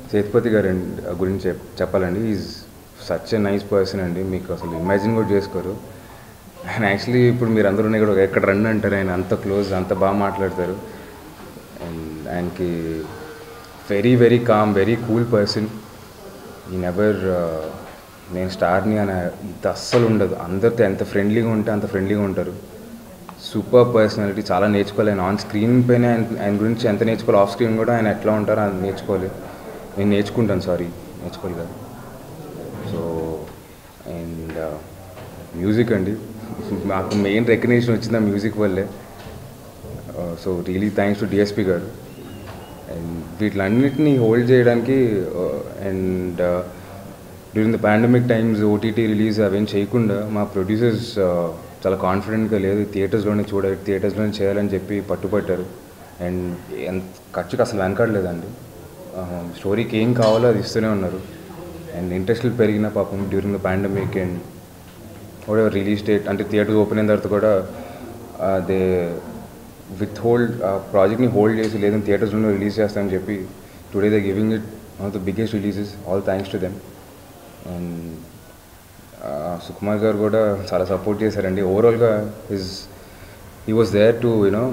సేతుపతి గారి గురించి చెప్ చెప్పాలండి is such a nice person అండి మీకు అసలు ఇమాజిన్ కూడా చేసుకోరు ఆయన యాక్చువల్లీ ఇప్పుడు మీరు అందరూ ఉన్నాయి కూడా ఎక్కడ రండి అంటారు ఆయన అంత క్లోజ్ అంత బాగా మాట్లాడతారు అండ్ ఆయనకి very very calm very cool person ఈ నెవర్ నేను స్టార్ని అని ఇది అస్సలు ఉండదు అందరితో ఎంత ఫ్రెండ్లీగా ఉంటే అంత ఫ్రెండ్లీగా ఉంటారు సూపర్ పర్సనాలిటీ చాలా నేర్చుకోవాలి ఆయన ఆన్ స్క్రీన్ పైన ఆయన ఆయన గురించి ఎంత నేర్చుకోవాలి ఆఫ్ స్క్రీన్ కూడా ఆయన ఎట్లా ఉంటారో అది నేర్చుకోవాలి నేను నేర్చుకుంటాను సారీ నేర్చుకోవాలి కదా సో అండ్ మ్యూజిక్ అండి మాకు మెయిన్ రికగ్నేషన్ వచ్చింది ఆ మ్యూజిక్ వల్లే so really thanks to DSP గారు అండ్ వీటిలన్నిటినీ హోల్డ్ చేయడానికి and during the pandemic times OTT release అవేం చేయకుండా మా ప్రొడ్యూసర్స్ చాలా కాన్ఫిడెంట్గా లేదు థియేటర్స్లోనే చూడాలి థియేటర్స్లోనే చేయాలని చెప్పి పట్టుపట్టారు అండ్ ఎంత ఖర్చుకి అసలు వెనకాడలేదండి స్టోరీకి ఏం కావాలో అది ఇస్తూనే ఉన్నారు అండ్ ఇంట్రెస్ట్లు పెరిగిన పాపం డ్యూరింగ్ ద పాండమిక్ అండ్ కూడా రిలీజ్ డేట్ అంటే థియేటర్స్ ఓపెన్ అయిన తర్వాత కూడా అదే విత్ హోల్డ్ ఆ ప్రాజెక్ట్ని హోల్డ్ చేసి లేదని థియేటర్స్లో రిలీజ్ చేస్తామని చెప్పి today the giving it one of the biggest releases all thanks to them and Sukumar గారు కూడా చాలా సపోర్ట్ చేశారండి ఓవరాల్గా his he was there to you know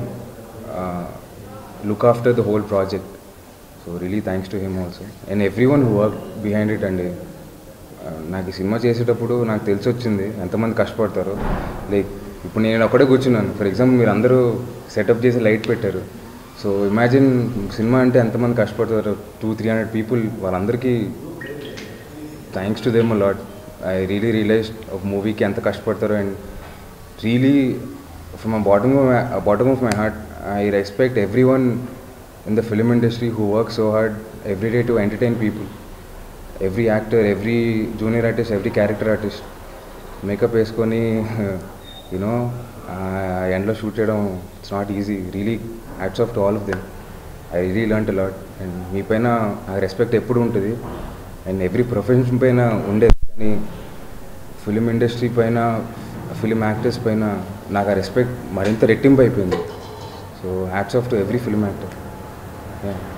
look after the whole project so really thanks to him also and everyone who work behind it అండి నాకు ఈ cinema చేసేటప్పుడు నాకు తెలిసి వచ్చింది ఎంతమంది కష్టపడతారో లైక్ ఇప్పుడు నేను ఒక్కడే కూర్చున్నాను ఫర్ ఎగ్జాంపుల్ మీరు అందరూ సెటప్ చేసి లైట్ పెట్టారు సో ఇమాజిన్ సినిమా అంటే ఎంతమంది కష్టపడతారు టూ త్రీ హండ్రెడ్ పీపుల్ వాళ్ళందరికీ thanks to them lot I really realise ఒక మూవీకి ఎంత కష్టపడతారో and really from bottom bottom of my heart I respect everyone in the film industry who work so hard every day to entertain people every actor every junior artist every character artist makeup వేసుకొని you know ఎండ్లో shoot చేయడం it's not easy really hats off to all of them I really learn lot and మీ పైన ఆ respect ఎప్పుడు ఉంటుంది and every profession పైన ఉండేది కానీ ఫిలిం ఇండస్ట్రీ పైన ఫిలిం యాక్టర్స్ పైన నాకు ఆ రెస్పెక్ట్ మరింత రెట్టింపు అయిపోయింది so hats off to every film actor